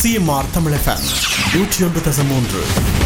CMR Tamil FM நூற்றி ஒன்று தசம் மூன்று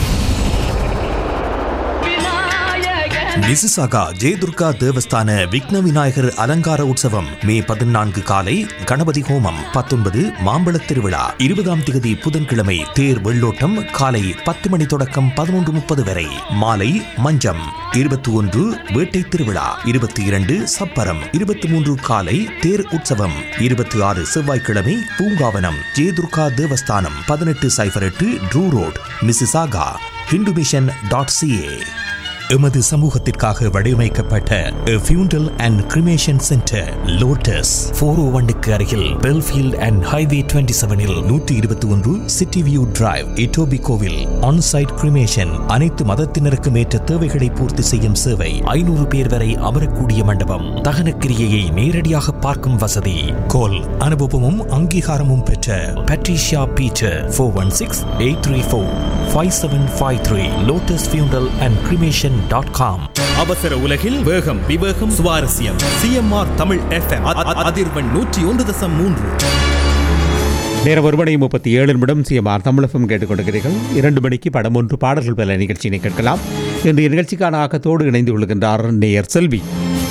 மிசிசாகா ஜெயதுர்கா தேவஸ்தான விக்ன விநாயகர் அலங்கார உற்சவம் மே பதினான்கு காலை கணபதி ஹோமம் பத்தொன்பது மாம்பழத் திருவிழா இருபதாம் திகதி புதன்கிழமை தேர் வெள்ளோட்டம் காலை பத்து மணி தொடக்கம் பதினொன்று முப்பது வரை மாலை மஞ்சம் இருபத்தி ஒன்று வேட்டை திருவிழா இருபத்தி இரண்டு சப்பரம் இருபத்தி மூன்று காலை தேர் உற்சவம் இருபத்தி ஆறு செவ்வாய்க்கிழமை பூங்காவனம் ஜெயதுர்கா தேவஸ்தானம் பதினெட்டு சைபர் எட்டு Drew road Mississauga Hindu mission dot CA எமது சமூகத்திற்காக வடிவமைக்கப்பட்ட funeral and cremation centre Lotus four O ஒன்னுக்கு அருகில் பெல்ஃபீல்ட் அண்ட் ஹைவே டுவெண்ட்டி செவனில் நூற்றி இருபத்தி ஒன்று சிட்டி வியூ டிரைவ் இட்டோபி கோவில் ஆன்சைட் கிரிமேஷன் அனைத்து மதத்தினருக்கும் ஏற்ற தேவைகளை பூர்த்தி செய்யும் சேவை ஐநூறு பேர் வரை அமரக்கூடிய மண்டபம் தகன கிரியையை நேரடியாக பார்க்கும் வசதி கோல் அனுபவமும் அங்கீகாரமும் பெற்ற Patricia Peter four one six eight three four five seven five three Lotus funeral and cremation dot com அவசர உலகில் வேகம் விவேகம் சுவாரஸ்யம் சிஎம்ஆர் தமிழ் எஃப்எம் அதிர்வெண் நூற்றி ஒன்று தசம் மூன்று நேரம் ஒரு மணி முப்பத்தி ஏழு நிமிடம் சிஎம்ஆர் தமிழகம் கேட்டுக்கொண்டிருக்கிறீர்கள் இரண்டு மணிக்கு படம் ஒன்று பாடல்கள் பல நிகழ்ச்சியினை கேட்கலாம் இன்றைய நிகழ்ச்சிக்கான ஆக்கத்தோடு இணைந்து கொள்கின்றார் நேயர் செல்வி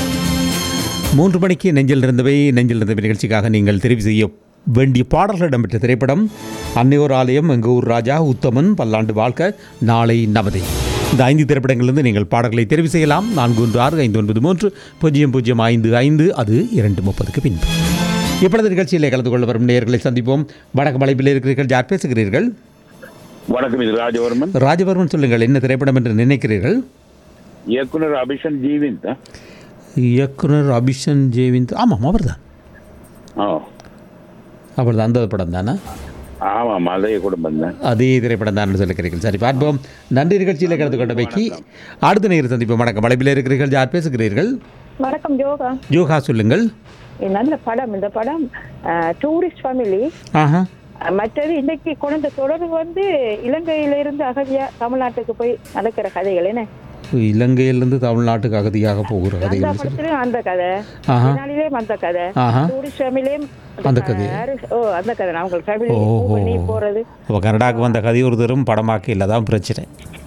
மூன்று மணிக்கு நெஞ்சில் இருந்தவை நெஞ்சில் இருந்தவை நிகழ்ச்சிக்காக நீங்கள் தெரிவு செய்ய வேண்டிய பாடல்கள் இடம்பெற்ற திரைப்படம் அன்னையோர் ஆலயம் எங்கள் ஊர் ராஜா உத்தமன் பல்லாண்டு வாழ்க்கை நாளை நமதே இந்த ஐந்து திரைப்படங்களிலிருந்து நீங்கள் பாடல்களை தெரிவு செய்யலாம் நான்கு ஒன்று ஆறு ஐந்து ஒன்பது மூன்று பூஜ்ஜியம் பூஜ்ஜியம் ஐந்து ஐந்து அது இரண்டு முப்பதுக்கு பின்பு இப்பொழுது நிகழ்ச்சியிலே கலந்து கொள்ள வரும் நேயர்களை சந்திப்போம் வடக்கு மலைப்பில் இருக்கிறீர்கள் யார் பேசுகிறீர்கள் வணக்கம் இது ராஜவர்மன் ராஜவர்மன் சொல்லுங்கள் என்ன திரைப்படம் என்று நினைக்கிறீர்கள் இயக்குனர் அபிஷன் ஜீவிந்த் இயக்குனர் அபிஷன் ஜெயவிந்த் ஆமாம் அவர்தான் ஓ அவர் அந்த படம் தானே ஆமாம் அதே குடும்பம் தான் அதே திரைப்படம் தான் சொல்லுகிறீர்கள் சரி பார்ப்போம் நன்றி நிகழ்ச்சியில் கலந்து கொண்டவைக்கு அடுத்த நேரம் சந்திப்போம் வணக்கம் மலைப்பில் இருக்கிறீர்கள் யார் பேசுகிறீர்கள் வணக்கம் யோகா யோகா சொல்லுங்கள் இது நல்ல படம் இந்த படம் டூரிஸ்ட் ஃபேமிலி ஆஹா மற்றது இன்னைக்கு குழந்தை தொடர்பு வந்து இலங்கையில இருந்து அகதியா தமிழ்நாட்டுக்கு போய் நடக்கிற கதைகள் என்ன இலங்கையிலிருந்து தமிழ்நாட்டுக்கு அகதியாக போகிற அந்த கதைகள் சொல்லு. படத்துலயும் அந்த கதை ஆஹா. தெனாலிலேயும் அந்த கதை ஆஹா. டூரிஸ்ட் ஃபேமிலியும் அந்த கதை. ஓ அந்த கதை நான் உங்கள் ஃபேமிலி ஓஹோ. பண்ணி போறது அப்போ கனடாவுக்கு வந்த கதை ஒரு தரும் படமாக்க இல்லை தான் பிரச்சனை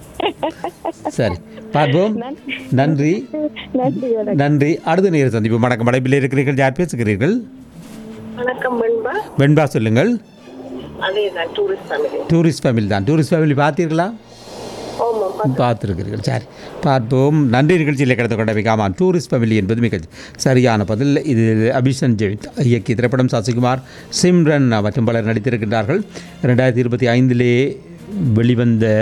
சரி பார்ப்போம் நன்றி நன்றி வணக்கம். நன்றி அடுத்த நேரம் சந்திப்போம் வணக்கம் மலைப்பில் இருக்கிறீர்கள் யார் பேசுகிறீர்கள் வணக்கம் வெண்பா வெண்பா சொல்லுங்கள் அதே தான் டூரிஸ்ட் ஃபேமிலி டூரிஸ்ட் ஃபேமிலி தான் டூரிஸ்ட் ஃபேமிலி பார்த்தீர்களா பார்த்துருக்கிறீர்கள் சரி பார்ப்போம் நன்றி நிகழ்ச்சியில் கடந்து கொண்ட ஆமாம் டூரிஸ்ட் ஃபேமிலி என்பது மிக சரியான பதில் இது அபிஷன் ஜெவித் இயக்கிய திரைப்படம் சசிகுமார் சிம்ரன் மற்றும் பலர் நடித்திருக்கின்றார்கள் ரெண்டாயிரத்தி இருபத்தி ஐந்திலே வெளிவந்த